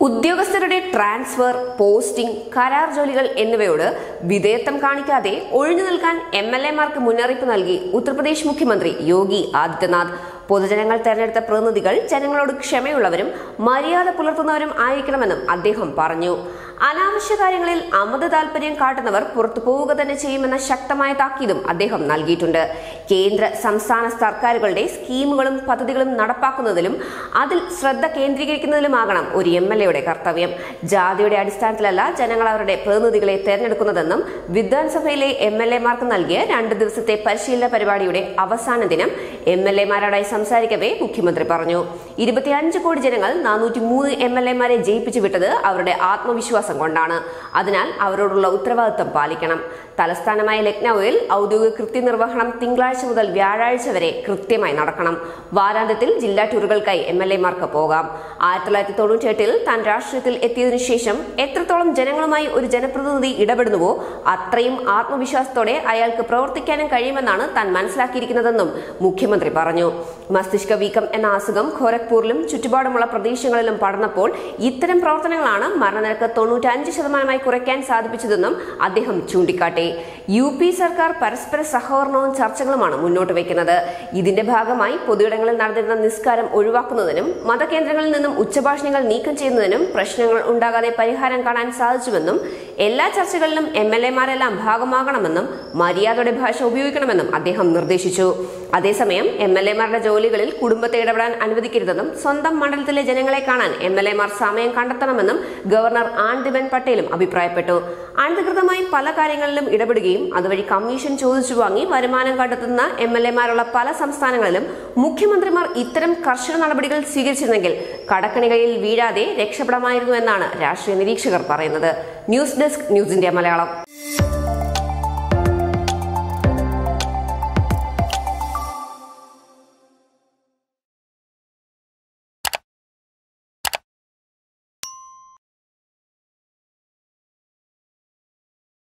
ഉദ്യോഗസ്ഥരുടെ transfer posting കരാർ ജോലികൾ എന്നിവയോട് വിധേയത്വം കാണിക്കാതെ ഒഴിഞ്ഞു നിൽക്കാൻ എം എൽ എമാർക്ക് മുന്നറിയിപ്പ് നൽകി ഉത്തർപ്രദേശ് മുഖ്യമന്ത്രി യോഗി ആദിത്യനാഥ് പൊതുജനങ്ങൾ തെരഞ്ഞെടുത്ത പ്രതിനിധികൾ ജനങ്ങളോട് ക്ഷമയുള്ളവരും മര്യാദ പുലർത്തുന്നവരും ആയിരിക്കണമെന്നും അദ്ദേഹം പറഞ്ഞു അനാവശ്യ കാര്യങ്ങളിൽ അമിത താൽപര്യം കാട്ടുന്നവർ പുറത്തു പോവുക തന്നെ ചെയ്യുമെന്ന ശക്തമായ താക്കീതും അദ്ദേഹം നൽകിയിട്ടുണ്ട് കേന്ദ്ര സംസ്ഥാന സർക്കാരുകളുടെ സ്കീമുകളും പദ്ധതികളും നടപ്പാക്കുന്നതിലും അതിൽ ശ്രദ്ധ കേന്ദ്രീകരിക്കുന്നതിലുമാകണം ഒരു എം എൽ എയുടെ കർത്തവ്യം ജാതിയുടെ അടിസ്ഥാനത്തിലല്ല ജനങ്ങൾ അവരുടെ പ്രതിനിധികളെ തെരഞ്ഞെടുക്കുന്നതെന്നും വിധാൻസഭയിലെ എം എൽ എമാർക്ക് നൽകിയ രണ്ട് ദിവസത്തെ പരിശീലന പരിപാടിയുടെ അവസാന ദിനം എം എൽ എമാരോടായി സംസാരിക്കവേ മുഖ്യമന്ത്രി പറഞ്ഞു ഇരുപത്തിയഞ്ച് കോടി ജനങ്ങൾ നാനൂറ്റി മൂന്ന് എം എൽ എമാരെ ജയിപ്പിച്ചു വിട്ടത് അവരുടെ ആത്മവിശ്വാസം കൊണ്ടാണ് അതിനാൽ അവരോടുള്ള ഉത്തരവാദിത്തം പാലിക്കണം തലസ്ഥാനമായ ലക്നൌവിൽ ഔദ്യോഗിക കൃത്യനിർവഹണം തിങ്കളാഴ്ച മുതൽ വ്യാഴാഴ്ച വരെ കൃത്യമായി നടക്കണം വാരാന്ത്യത്തിൽ ജില്ലാ ടൂറുകൾക്കായി എം എൽ എമാർക്ക് പോകാം ആയിരത്തി തൊള്ളായിരത്തി തൊണ്ണൂറ്റെട്ടിൽ താൻ രാഷ്ട്രീയത്തിൽ എത്തിയതിനു ശേഷം എത്രത്തോളം ജനങ്ങളുമായി ഒരു ജനപ്രതിനിധി ഇടപെടുന്നുവോ അത്രയും ആത്മവിശ്വാസത്തോടെ അയാൾക്ക് പ്രവർത്തിക്കാനും കഴിയുമെന്നാണ് താൻ മനസ്സിലാക്കിയിരിക്കുന്നതെന്നും മുഖ്യമന്ത്രി പറഞ്ഞു മസ്തിഷ്ക വീക്കം എന്ന അസുഖം ഖോരഗ്പൂരിലും ചുറ്റുപാടുമുള്ള പ്രദേശങ്ങളിലും പടർന്നപ്പോൾ ഇത്തരം പ്രവർത്തനങ്ങളാണ് മരണനിരക്ക് തൊണ്ണൂറ്റഞ്ച് ശതമാനമായി കുറയ്ക്കാൻ സാധിപ്പിച്ചതെന്നും അദ്ദേഹം ചൂണ്ടിക്കാട്ടി യു പി സർക്കാർ പരസ്പര സഹകരണവും ചർച്ചകളുമാണ് മുന്നോട്ട് വയ്ക്കുന്നത് ഇതിന്റെ ഭാഗമായി പൊതുയിടങ്ങളിൽ നടന്നിരുന്ന നിസ്കാരം ഒഴിവാക്കുന്നതിനും മതകേന്ദ്രങ്ങളിൽ നിന്നും ഉച്ചഭാഷണികൾ നീക്കം ചെയ്യുന്നതിനും പ്രശ്നങ്ങൾ ഉണ്ടാകാതെ പരിഹാരം കാണാൻ സാധിച്ചുവെന്നും എല്ലാ ചർച്ചകളിലും എം എൽ എമാരെല്ലാം ഭാഗമാകണമെന്നും മര്യാദയുടെ ഭാഷ ഉപയോഗിക്കണമെന്നും അദ്ദേഹം നിർദ്ദേശിച്ചു അതേസമയം എം എൽ എമാരുടെ ജോലികളിൽ കുടുംബത്തെ ഇടപെടാൻ അനുവദിക്കരുതെന്നും സ്വന്തം മണ്ഡലത്തിലെ ജനങ്ങളെ കാണാൻ എം എൽ എമാർ സമയം കണ്ടെത്തണമെന്നും ഗവർണർ ആനന്ദിബെൻ പട്ടേലും അഭിപ്രായപ്പെട്ടു അനധികൃതമായി പല കാര്യങ്ങളിലും ഇടപെടുകയും അതുവഴി കമ്മീഷൻ ചോദിച്ചു വാങ്ങി വരുമാനം കണ്ടെത്തുന്ന എം എൽ എമാരുള്ള പല സംസ്ഥാനങ്ങളിലും മുഖ്യമന്ത്രിമാർ ഇത്തരം കർശന നടപടികൾ സ്വീകരിച്ചിരുന്നെങ്കിൽ കടക്കണികളിൽ വീഴാതെ രക്ഷപ്പെടാമായിരുന്നു എന്നാണ് രാഷ്ട്രീയ നിരീക്ഷകർ പറയുന്നത് news desk news India Malayalam